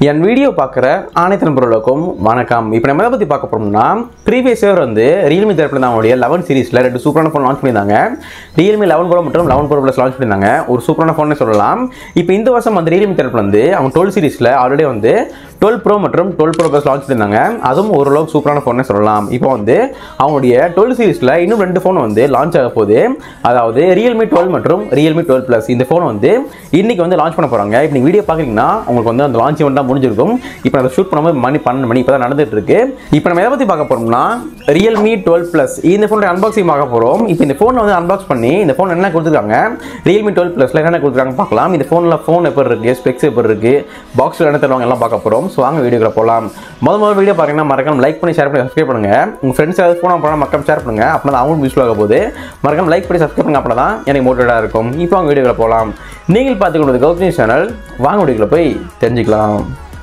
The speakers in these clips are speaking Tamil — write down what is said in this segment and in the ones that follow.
என் வீடியோ பார்க்குற அனைத்து நண்பர்களுக்கும் வணக்கம் இப்போ நம்ம எதை பற்றி பார்க்க போகிறோம்னா ப்ரீவியஸ் இயர் வந்து ரியல்மி தரப்பில் தான் அவங்களுடைய லெவன் சீரிஸில் ரெண்டு சூப்பரான ஃபோன் லான்ச் பண்ணியிருந்தாங்க ரியல்மி லெவன் ப்ரோ மற்றும் லெவன் ப்ரோ ப்ளஸ் லான்ச் பண்ணியிருந்தாங்க ஒரு சூப்பரான ஃபோனே சொல்லலாம் இப்போ இந்த வருஷம் வந்து ரியல்மி தரப்பில் வந்து அவங்க டுவெல் சீரிஸில் ஆல்ரெடி வந்து டுவெல் ப்ரோ மற்றும் டுவெல் ப்ரோ ப்ளஸ் லான்ச் பண்ணியிருந்தாங்க அதுவும் ஓரளவுக்கு சூப்பரான ஃபோனே சொல்லலாம் இப்போ வந்து அவங்களுடைய டுவெல் சீரிஸில் இன்னும் ரெண்டு ஃபோன் வந்து லான்ச் ஆக போகுது அதாவது ரியல்மி டுவெல் மற்றும் ரியல்மி டுவெல் ப்ளஸ் இந்த ஃபோன் வந்து இன்னைக்கு வந்து லான்ச் பண்ண போகிறாங்க இப்போ நீங்கள் வீடியோ பார்க்குறீங்கன்னா உங்களுக்கு வந்து அந்த லான்ச் இவெண்ட் தான் முடிஞ்சிருக்கும் இப்போ அதை ஷூட் பண்ணும்போது மணி பன்னெண்டு மணி இப்போ தான் நடந்துட்டு இருக்கு இப்போ நம்ம எதை பற்றி பார்க்க போகிறோம்னா ரியல்மி டுவெல் ப்ளஸ் இந்த ஃபோனுடைய அன்பாக்சிங் பார்க்க போகிறோம் இப்போ இந்த ஃபோனை வந்து அன்பாக்ஸ் பண்ணி இந்த ஃபோன் என்ன கொடுத்துருக்காங்க ரியல்மி டுவெல் ப்ளஸில் என்னென்ன கொடுத்துருக்காங்க பார்க்கலாம் இந்த ஃபோனில் ஃபோன் எப்படி இருக்குது ஸ்பெக்ஸ் எப்படி இருக்குது பாக்ஸில் என்ன தருவாங்க எல்லாம் பார்க்க போகிறோம் ஸோ வாங்க வீடியோக்குள்ள போகலாம் முதல் முதல் வீடியோ பார்த்தீங்கன்னா மறக்காம லைக் பண்ணி ஷேர் பண்ணி சப்ஸ்கிரைப் பண்ணுங்க உங்கள் ஃப்ரெண்ட்ஸ் ஏதாவது ஃபோன் போனால் மக்கள் ஷேர் பண்ணுங்க அப்படின்னா தான் அவங்களும் யூஸ்ஃபுல் ஆக போகுது மறக்காம லைக் பண்ணி சப்ஸ்கிரைப் பண்ணுங்க அப்படின்னா தான் எனக்கு மோட்டிவேட்டாக இருக்கும் இப்போ அவங்க வீடியோக்குள்ள போகலாம் நீங்கள் பார்த்துக்கொண்டது கௌதமி சேனல் வாங்க வீடியோக்குள்ள போய் தெரிஞ்சுக்கலாம்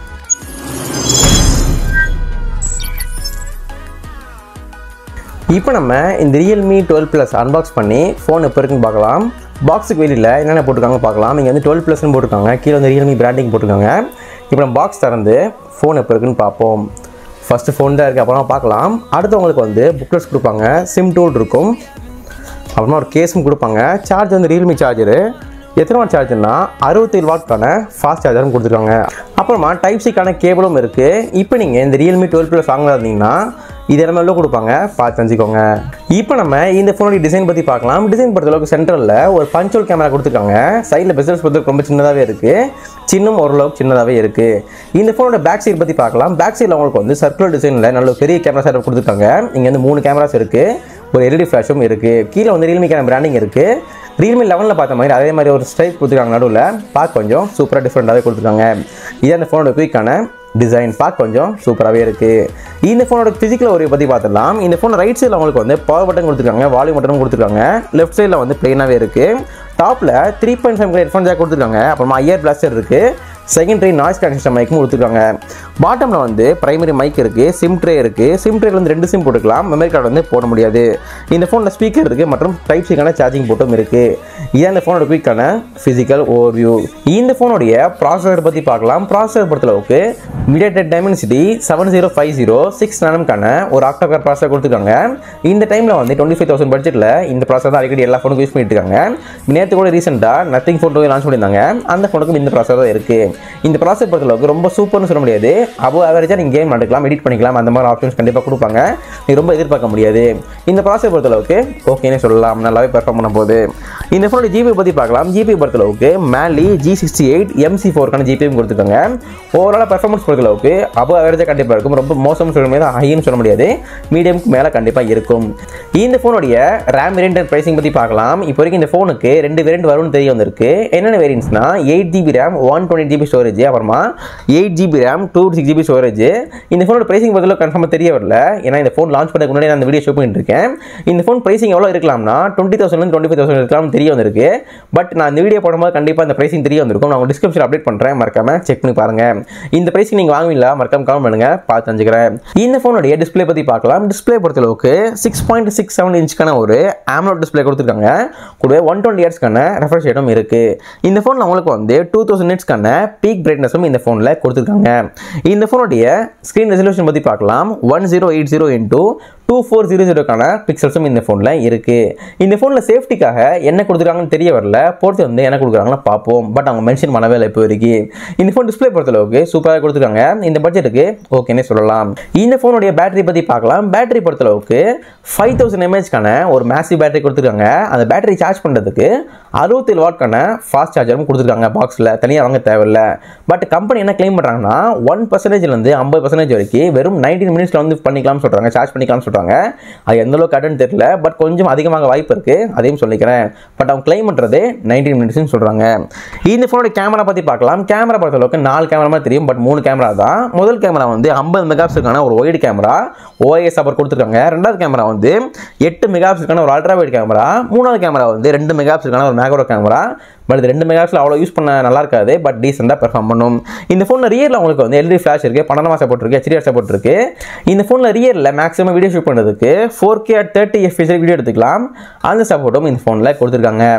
இப்போ நம்ம இந்த ரியல்மி டுவெல் ப்ளஸ் அன்பாக்ஸ் பண்ணி ஃபோன் எப்போ இருக்குன்னு பார்க்கலாம் பாக்ஸுக்கு வெளியில் என்னென்ன போட்டிருக்காங்க பார்க்கலாம் இங்கே வந்து டுவெல் ப்ளஸ்னு போட்டிருக்காங்க கீழே வந்து ரியல்மி பிராண்டிங் போட்டிருக்காங்க இப்போ நம்ம பாக்ஸ் திறந்து ஃபோன் எப்போ இருக்குன்னு பார்ப்போம் ஃபஸ்ட்டு ஃபோன் தான் இருக்குது அப்புறமா பார்க்கலாம் அடுத்தவங்களுக்கு வந்து புக்லெட்ஸ் கொடுப்பாங்க சிம் டூல் இருக்கும் அப்புறமா ஒரு கேஸும் கொடுப்பாங்க சார்ஜ் வந்து ரியல்மி சார்ஜரு எத்தனை வாட் சார்ஜர்னா அறுபத்தேழு வாட்க்கான ஃபாஸ்ட் சார்ஜரும் கொடுத்துருக்காங்க அப்புறமா டைப் சிக்கான கேபிளும் இருக்குது இப்போ நீங்கள் இந்த ரியல்மி டுவெல் ப்ளஸ் வாங்கலாம் இருந்தீங்கன்னா இது எல்லாமே உள்ள கொடுப்பாங்க பார்த்து தெரிஞ்சுக்கோங்க இப்போ நம்ம இந்த ஃபோனுடைய டிசைன் பற்றி பார்க்கலாம் டிசைன் பொறுத்தளவுக்கு சென்டரில் ஒரு பஞ்சோல் கேமரா கொடுத்துருக்காங்க சைடில் பிஸ்னஸ் பொறுத்தவரைக்கும் ரொம்ப சின்னதாகவே இருக்குது சின்னம் ஓரளவுக்கு சின்னதாகவே இருக்குது இந்த ஃபோனோட பேக் சைடு பற்றி பார்க்கலாம் பேக் சைடில் உங்களுக்கு வந்து சர்க்குலர் டிசைனில் நல்ல ஒரு பெரிய கேமரா செட்டப் கொடுத்துருக்காங்க இங்கே வந்து மூணு கேமராஸ் இருக்குது ஒரு எல்இடி ஃப்ளாஷும் இருக்குது கீழே வந்து ரியல்மிக்கான பிராண்டிங் இருக்குது ரியல்மி லெவனில் பார்த்த மாதிரி அதே மாதிரி ஒரு ஸ்ட்ரைக் கொடுத்துருக்காங்க நடுவில் பார்க்க கொஞ்சம் சூப்பராக டிஃப்ரெண்ட்டாகவே கொடுத்துருக்காங்க இது அந்த ஃபோனோட குயிக்கான டிசைன் பார்க்க கொஞ்சம் சூப்பராகவே இருக்குது இந்த ஃபோனோட ஃபிசிக்கல் ஒரு பற்றி பார்த்துடலாம் இந்த ஃபோன் ரைட் சைடில் உங்களுக்கு வந்து பவர் பட்டன் கொடுத்துருக்காங்க வால்யூம் பட்டனும் கொடுத்துருக்காங்க லெஃப்ட் சைடில் வந்து பிளெயினாகவே இருக்குது டாப்பில் three point five headphone jack கொடுத்துருக்காங்க அப்புறமா ஐயர் பிளாஸ்டர் இருக்குது செகண்டரி நாய்ஸ் கனெக்ஷன் மைக்கும் கொடுத்துருக்காங்க பாட்டமில் வந்து பிரைமரி மைக் இருக்குது சிம் ட்ரே இருக்குது சிம் ட்ரேல வந்து ரெண்டு சிம் போட்டுக்கலாம் மெமரி கார்டு வந்து போட முடியாது இந்த ஃபோனில் ஸ்பீக்கர் இருக்குது மற்றும் டைப் சிக்கான சார்ஜிங் போட்டும் இருக்குது இதான் இந்த ஃபோனோட குயிக்கான ஃபிசிக்கல் ஓவர்வியூ இந்த ஃபோனுடைய ப்ராசஸர் பற்றி பார்க்கலாம் ப்ராசஸர் பொறுத்தளவுக்கு MediaTek Dimensity seven zero five zero six நானம்கான ஒரு ஆக்டாகர் ப்ராசஸர் கொடுத்துருக்காங்க இந்த டைமில் வந்து டுவெண்ட்டி ஃபைவ் தௌசண்ட் பட்ஜெட்டில் இந்த ப்ராசஸர் தான் அடிக்கடி எல்லா ஃபோனுக்கும் யூஸ் பண்ணிட்டு இருக்காங்க நேற்று கூட ரீசெண்டாக நத்திங் ஃபோன் லான்ச் பண்ணியிருந்தாங்க அந்த ஃபோனுக்கும் இந்த ப்ராசஸர் தான் இருக்குது இந்த ப்ராசஸர் பொறுத்தளவுக்கு ரொம்ப சூப்பர்னு சொல்ல முடியாது அபோ ஆவரேஜாக நீங்கள் கேம் நடக்கலாம் எடிட் பண்ணிக்கலாம் அந்த மாதிரி ஆப்ஷன்ஸ் கண்டிப்பாக கொடுப்பாங்க நீங்கள் ரொம்ப எதிர்பார்க்க முடியாது இந்த ப்ராசஸர் பொறுத்தளவுக்கு ஓகேனே சொல்லலாம் நல்லாவே பெர்ஃபார்ம் பண்ண போகுது இந்த ஃபோனோட ஜிபி பற்றி பார்க்கலாம் ஜிபி பொறுத்தளவுக்கு Mali G sixty eight MC ஃபோருக்கான ஜிபியும் கொடுத்துருக்காங்க ஓவராலாக பெர்ஃபார்மன்ஸ் பொறுத்தளவுக்கு அபோ ஆவரேஜாக கண்டிப்பாக இருக்கும் ரொம்ப மோசம்னு சொல்ல முடியாது ஹைன்னு சொல்ல முடியாது மீடியம்க்கு மேலே கண்டிப்பாக இருக்கும் இந்த ஃபோனுடைய ரேம் வேரியன்ட் ப்ரைசிங் பற்றி பார்க்கலாம் இப்போ வரைக்கும் இந்த ஃபோனுக்கு ரெண்டு வேரியன்ட் வரும்னு தெரிய வந்திருக்கு என்னென்ன வேரியன்ட்ஸ்னா eight GB RAM one twenty GB storage அப்புறமா eight GB RAM two six GB storage இந்த ஃபோனோட ப்ரைசிங் பொறுத்தளவு கன்ஃபார்மாக தெரிய வரல ஏன்னா இந்த ஃபோன் லான்ச் பண்ணதுக்கு முன்னாடி நான் இந்த வீடியோ ஷோ பண்ணிட்டு இருக்கேன் இந்த ஃபோன் ப்ரைசிங் எவ்வளோ இருக்கலாம்னா twenty thousand twenty five thousand இருக்கலாம்னு தெரிய வந்திருக்கு பட் நான் இந்த வீடியோ போடும்போது கண்டிப்பாக இந்த ப்ரைசிங் தெரிய வந்திருக்கும் நான் டிஸ்கிரிப்ஷன் அப்டேட் பண்ணுறேன் மறக்காம செக் பண்ணி பாருங்க இந்த ப்ரைசிங் நீங்கள் வாங்குவீங்களா மறக்காம கமெண்ட் பண்ணுங்க பார்த்து தெரிஞ்சுக்கிறேன் இந்த ஃபோனுடைய டிஸ்பிளே பற்றி பார்க்கலாம் டிஸ்பிளே பொறுத்தளவுக்கு சிக்ஸ் பாயிண்ட் சிக்ஸ் செவன் இன்ச்சுக்கான ஒரு ஆம்லோட் டிஸ்பிளே கொடுத்துருக்காங்க கூடவே ஒன் டுவெண்ட்டி இயர்ஸ்க்கான ரெஃப்ரெஷ் ரேட்டும் இருக்குது இந்த ஃபோனில் உங்களுக்கு வந்து டூ தௌசண்ட் நிட்ஸ்க்கான பீக் பிரைட்னஸும் இந்த ஃபோனில் கொடுத்துருக்காங்க இந்த ஃபோனுடைய ஸ்க்ரீன் ரெசல்யூஷன் பற்றி பார்க்கலாம் one zero eight zero into two four zero ஜீரோக்கான பிக்சல்ஸும் இந்த ஃபோனில் இருக்குது இந்த ஃபோனில் சேஃப்டிக்காக என்ன கொடுத்துருக்காங்கன்னு தெரிய வரல பொறுத்து வந்து என்ன கொடுக்குறாங்கன்னு பார்ப்போம் பட் அவங்க மென்ஷன் பண்ணவே இல்லை இப்போ வரைக்கும் இந்த ஃபோன் டிஸ்பிளே பொறுத்தளவுக்கு சூப்பராக கொடுத்துருக்காங்க இந்த பட்ஜெட்டுக்கு ஓகேன்னே சொல்லலாம் இந்த ஃபோனுடைய பேட்டரி பற்றி பார்க்கலாம் பேட்டரி பொறுத்தளவுக்கு ஃபைவ் தௌசண்ட் எம்ஏஹெச்க்கான ஒரு மேசிவ் பேட்டரி கொடுத்துருக்காங்க அந்த பேட்டரி சார்ஜ் பண்ணுறதுக்கு அறுபத்தேழு வாட்க்கான ஃபாஸ்ட் சார்ஜரும் கொடுத்துருக்காங்க பாக்ஸில் தனியாக வாங்க தேவையில்ல பட் கம்பெனி என்ன கிளைம் பண்ணுறாங்கன்னா ஒன் பர்சன்டேஜ்லேருந்து ஐம்பது பர்சன்டேஜ் வரைக்கும் வெறும் நைன்டீன் மினிட்ஸில் வந்து பண்ணிக்கலாம்னு சொல்கிறாங்க சார்ஜ் பண்ணிக்கலாம்னு சொல்கிறாங்க அது எந்த அளவுக்கு கட்டுன்னு தெரியல பட் கொஞ்சம் அதிகமாக வாய்ப்பு இருக்குது அதையும் சொல்லிக்கிறேன் பட் அவங்க கிளைம் பண்ணுறது நைன்டீன் மினிட்ஸ்னு சொல்கிறாங்க இந்த ஃபோனோட கேமரா பற்றி பார்க்கலாம் கேமரா பொறுத்தளவுக்கு நாலு கேமரா மாதிரி தெரியும் பட் மூணு கேமரா தான் முதல் கேமரா வந்து ஐம்பது மெகாபிக்சலுக்கான ஒரு ஒயிட் கேமரா ஓஎஸ் சப்போர்ட் கொடுத்துருக்காங்க ரெண்டாவது கேமரா வந்து எட்டு மெகாபிக்சலுக்கான ஒரு அல்ட்ரா வைட் கேமரா மூணாவது கேமரா வந்து ரெண்டு மெகாபிக்சலுக்கான ஒரு மேக்ரோ கேமரா பட் இது ரெண்டு மெகாபிக்சல் அவ்வளோ யூஸ் பண்ண நல்லா இருக்காது பட் டீசெண்டாக பெர்ஃபார்ம் பண்ணும் இந்த ஃபோனில் ரியரில் உங்களுக்கு வந்து எல்இடி ஃப்ளாஷ் இருக்குது பன்னெண்டாம் சப்போர்ட் இருக்குது ஹெச்டிஆர் சப்போர்ட் இருக்குது இந்த ஃபோனில் ரியரில் மேக்ஸிமம் வீடியோ ஷூட் பண்ணுறதுக்கு four K thirty fps video எடுத்துக்கலாம் அந்த சப்போர்ட்டும் இந்த ஃபோனில் கொடுத்துருக்காங்க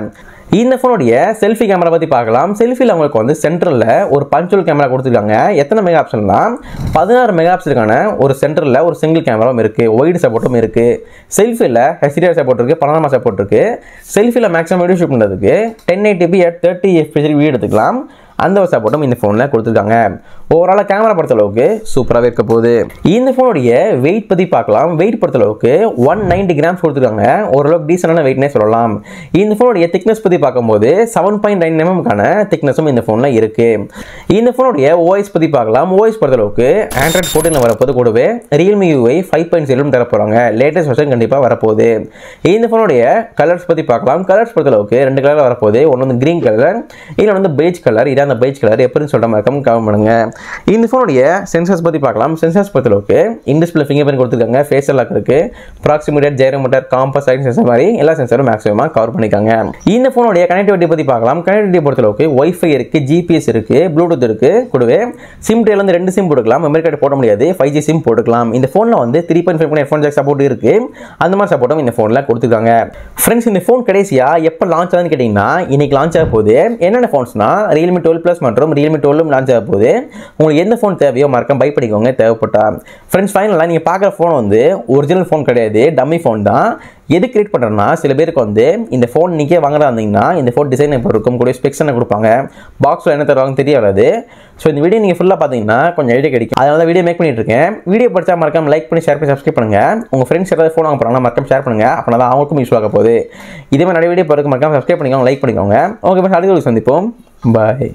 இந்த ஃபோனுடைய செல்ஃபி கேமரா பற்றி பார்க்கலாம் செல்ஃபியில் உங்களுக்கு வந்து சென்டரில் ஒரு பஞ்சுவல் கேமரா கொடுத்துருக்காங்க எத்தனை மெகா ஆப்ஷன்னா பதினாறு மெகா ஆப்ஷனுக்கான ஒரு சென்டரில் ஒரு சிங்கிள் கேமராவும் இருக்குது ஒய்டு சப்போர்ட்டும் இருக்குது செல்ஃபியில் ஹெச்டிஆர் சப்போர்ட் இருக்குது பனாமா சப்போர்ட் இருக்குது செல்ஃபியில் மேக்ஸிமம் வீடியோ ஷூட் பண்ணுறதுக்கு ten eighty p at thirty fps video எடுத்துக்கலாம் அந்த ஒரு சப்போர்ட்டும் இந்த ஃபோனில் கொடுத்துருக்காங்க ஓவராலாக கேமரா பொறுத்த அளவுக்கு சூப்பராகவே இருக்க போகுது இந்த ஃபோனுடைய வெயிட் பற்றி பார்க்கலாம் வெயிட் பொறுத்த அளவுக்கு ஒன் நைன்டி கிராம்ஸ் கொடுத்துருக்காங்க ஓரளவுக்கு டீசெண்டான வெயிட்னே சொல்லலாம் இந்த ஃபோனுடைய திக்னஸ் பற்றி பார்க்கும்போது செவன் பாயிண்ட் நைன் எம்எம்க்கான திக்னஸும் இந்த ஃபோனில் இருக்குது இந்த ஃபோனுடைய ஓஎஸ் பற்றி பார்க்கலாம் ஓஎஸ் பொறுத்த அளவுக்கு ஆண்ட்ராய்ட் ஃபோர்டீனில் வரப்போது கூடவே ரியல்மி யூஐ ஃபைவ் பாயிண்ட் ஜீரோன்னு தர போகிறாங்க லேட்டஸ்ட் வருஷன் கண்டிப்பாக வரப்போகுது இந்த ஃபோனுடைய கலர்ஸ் பற்றி பார்க்கலாம் கலர்ஸ் பொறுத்த அளவுக்கு ரெண்டு கலர் வரப்போகுது ஒன்று வந்து க்ரீன் கலர் இன்னொன்று வந்து பெய்ஜ் கலர் இதான் அந்த பெய்ஜ் கலர் எப்படின்னு சொல்கிற மாதிரி கவனம் பண்ணுங்க இந்த ஃபோனுடைய சென்சர்ஸ் பற்றி பார்க்கலாம் சென்சர்ஸ் பொறுத்த அளவுக்கு இன்டிஸ்பிளே ஃபிங்கர் பிரிண்ட் கொடுத்துருக்காங்க ஃபேஷியல் லாக் இருக்குது proximity gyrometer compass sign sensor மாதிரி எல்லா சென்சரும் மேக்ஸிமமாக கவர் பண்ணிக்காங்க இந்த ஃபோனுடைய கனெக்டிவிட்டி பற்றி பார்க்கலாம் கனெக்டிவிட்டி பொறுத்த அளவுக்கு ஒய்ஃபை இருக்குது ஜிபிஎஸ் இருக்குது ப்ளூடூத் இருக்குது கூடவே சிம் டேல வந்து ரெண்டு சிம் போட்டுக்கலாம் மெமரி கார்டு போட முடியாது ஃபைவ் ஜி சிம் போட்டுக்கலாம் இந்த ஃபோனில் வந்து three point five headphone jack support இருக்குது அந்த மாதிரி சப்போர்ட்டும் இந்த ஃபோனில் கொடுத்துருக்காங்க ஃப்ரெண்ட்ஸ் இந்த ஃபோன் கடைசியாக எப்போ லான்ச் ஆகுதுன்னு கேட்டிங்கன்னா இன்னைக்கு லான்ச் ஆக போகுது என்னென்ன ஃபோன்ஸ்னா ரியல்மி டுவெல் ப்ளஸ் மற்றும் ரியல்மி டுவெல்லும் லான்ச் ஆக போகுது உங்களுக்கு எந்த ஃபோன் தேவையோ மறக்காம பை பண்ணிக்கோங்க தேவைப்பட்டா ஃப்ரெண்ட்ஸ் ஃபைனலாக நீங்கள் பார்க்குற ஃபோன் வந்து ஒரிஜினல் ஃபோன் கிடையாது டம்மி ஃபோன் தான் எது கிரியேட் பண்ணுறேன்னா சில பேருக்கு வந்து இந்த ஃபோன் நீக்கே வாங்குறதா இருந்தீங்கன்னா இந்த ஃபோன் டிசைன் இப்போ இருக்கும் கூட ஸ்பெக்ஸ் என்ன கொடுப்பாங்க பாக்ஸில் என்ன தருவாங்கன்னு தெரிய வராது ஸோ இந்த வீடியோ நீங்கள் ஃபுல்லாக பார்த்தீங்கன்னா கொஞ்சம் ஐடியா கிடைக்கும் அதனால வீடியோ மேக் பண்ணிட்டு இருக்கேன் வீடியோ படிச்சா மறக்காம லைக் பண்ணி ஷேர் பண்ணி சப்ஸ்கிரைப் பண்ணுங்க உங்கள் ஃப்ரெண்ட்ஸ் யாராவது ஃபோன் வாங்க போகிறாங்கன்னா மறக்காம ஷேர் பண்ணுங்க அப்படின்னா தான் அவங்களுக்கும் யூஸ் ஆக போகுது இதே மாதிரி நிறைய வீடியோ போகிறதுக்கு மறக்காம சப்ஸ்கிரைப் பண்ணிக்கோங்க லைக் பண்ணிக்கோங்க ஓகே பஸ் அடுத்த வீடியோ சந்திப்போம் பாய்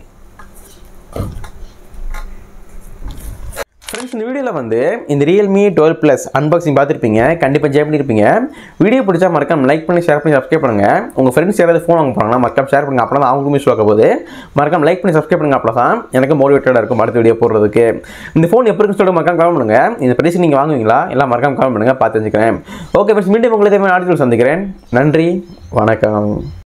ஃப்ரெண்ட்ஸ் இந்த வீடியோவில் வந்து இந்த ரியல்மி டுவெல் ப்ளஸ் அன்பாக்சிங் பார்த்துருப்பீங்க கண்டிப்பாக ஜெய் பண்ணியிருப்பீங்க வீடியோ பிடிச்சா மறக்காம லைக் பண்ணி ஷேர் பண்ணி சப்ஸ்கிரைப் பண்ணுங்க உங்கள் ஃப்ரெண்ட்ஸ் யாராவது ஃபோன் வாங்க போகிறாங்கன்னா மறக்காம ஷேர் பண்ணுங்க அப்போ தான் அவங்களுக்கும் யூஸ் ஆக போகுது மறக்காம லைக் பண்ணி சப்ஸ்கிரைப் பண்ணுங்க அப்போ தான் எனக்கு மோட்டிவேட்டடாக இருக்கும் அடுத்த வீடியோ போடுறதுக்கு இந்த ஃபோன் எப்படி இருக்குன்னு சொல்லிட்டு மறக்காம கால் பண்ணுங்க இந்த பிரைஸ் நீங்கள் வாங்குவீங்களா எல்லாம் மறக்காம கால் பண்ணுங்க பார்த்து தெரிஞ்சுக்கிறேன் ஓகே ஃப்ரெண்ட்ஸ் மீண்டும் உங்களை இதே மாதிரி ஆர்டிகல் சந்திக்கிறேன் நன்றி வணக்கம்